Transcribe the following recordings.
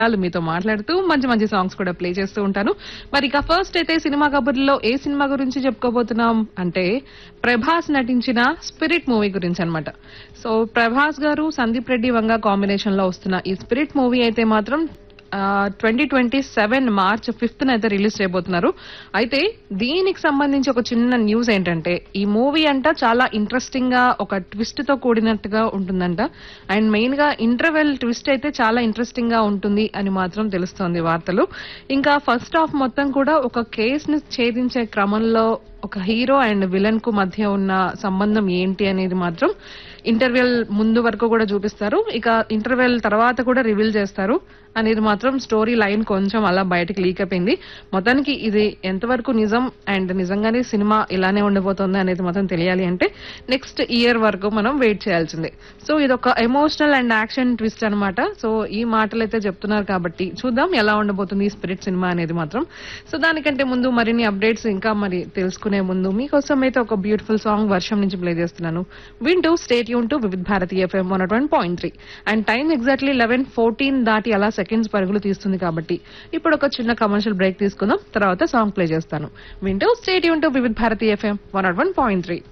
వాళ్ళు మీతో మాట్లాడుతూ మంచి మంచి సాంగ్స్ కూడా ప్లే చేస్తూ ఉంటాను మరి ఇక ఫస్ట్ అయితే సినిమా కబుర్లో ఏ సినిమా గురించి చెప్పుకోబోతున్నాం అంటే ప్రభాస్ నటించిన స్పిరిట్ మూవీ గురించి అన్నమాట సో ప్రభాస్ గారు సందీప్ రెడ్డి వంగ కాంబినేషన్ లో వస్తున్న ఈ స్పిరిట్ మూవీ అయితే మాత్రం twenty twenty seven March fifth అయితే రిలీజ్ చేయబోతున్నారు అయితే దీనికి సంబంధించి ఒక చిన్న న్యూస్ ఏంటంటే ఈ మూవీ అంట చాలా ఇంట్రెస్టింగ్ గా ఒక ట్విస్ట్ తో కూడినట్టుగా ఉంటుందంట అండ్ మెయిన్ గా ఇంటర్వెల్ ట్విస్ట్ అయితే చాలా ఇంట్రెస్టింగ్ గా ఉంటుంది అని మాత్రం తెలుస్తోంది వార్తలు ఇంకా ఫస్ట్ హాఫ్ మొత్తం కూడా ఒక కేస్ ని ఛేదించే క్రమంలో ఒక హీరో అండ్ విలన్ కు మధ్య ఉన్న సంబంధం ఏంటి అనేది మాత్రం ఇంటర్వెల్ ముందు వరకు కూడా చూపిస్తారు ఇక ఇంటర్వెల్ తర్వాత కూడా రివీల్ చేస్తారు అనేది మాత్రం స్టోరీ లైన్ కొంచెం అలా బయటకు లీక్ అయిపోయింది మొత్తానికి ఇది ఎంతవరకు నిజం అండ్ నిజంగానే సినిమా ఇలానే ఉండబోతోంది అనేది మాత్రం తెలియాలి అంటే నెక్స్ట్ ఇయర్ వరకు మనం వెయిట్ చేయాల్సిందే సో ఇది ఒక ఎమోషనల్ అండ్ యాక్షన్ ట్విస్ట్ అన్నమాట సో ఈ మాటలు అయితే చెప్తున్నారు కాబట్టి చూద్దాం ఎలా ఉండబోతుంది ఈ స్పిరిట్ సినిమా అనేది మాత్రం సో దానికంటే ముందు మరిన్ని అప్డేట్స్ ఇంకా మరి తెలుసుకునే ముందు మీకోసం అయితే ఒక బ్యూటిఫుల్ సాంగ్ వర్షం నుంచి ప్లే చేస్తున్నాను వింటూ స్టేట్ యూన్ to Vividh Bharati FM one one point three and time exactly eleven fourteen దాటి అలా సెకండ్స్ పరుగులు తీస్తుంది కాబట్టి ఇప్పుడు ఒక చిన్న కమర్షియల్ బ్రేక్ తీసుకుందాం తర్వాత సాంగ్ ప్లే చేస్తాను వింటూ స్టేట్ యూన్ to Vividh Bharati FM one one point three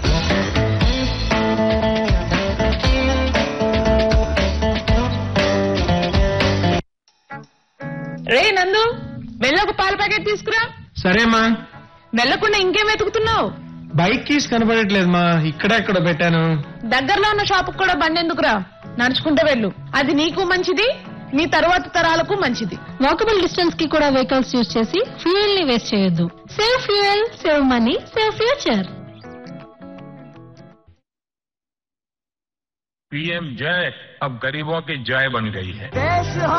రే నందు వెళ్ళొక పాల ప్యాకెట్ తీసుకురా సరేమ్మా వెళ్ళకుండా ఇంకేం వెతుకుతున్నావు బైక్ కీస్ కనపడట్లేదు మా ఇక్కడ ఎక్కడ పెట్టాను దగ్గరలో ఉన్న షాప్ కూడా బండి ఎందుకురా నడుచుకుంటూ వెళ్ళు అది నీకు మంచిది నీ తరువాత తరాలకు మంచిది వాకబుల్ డిస్టెన్స్ కి కూడా వెహికల్స్ యూజ్ చేసి ఫ్యూయల్ ని వేస్ట్ చేయొద్దు save fuel save money save future PM जय अब गरीबों की जय बन गई है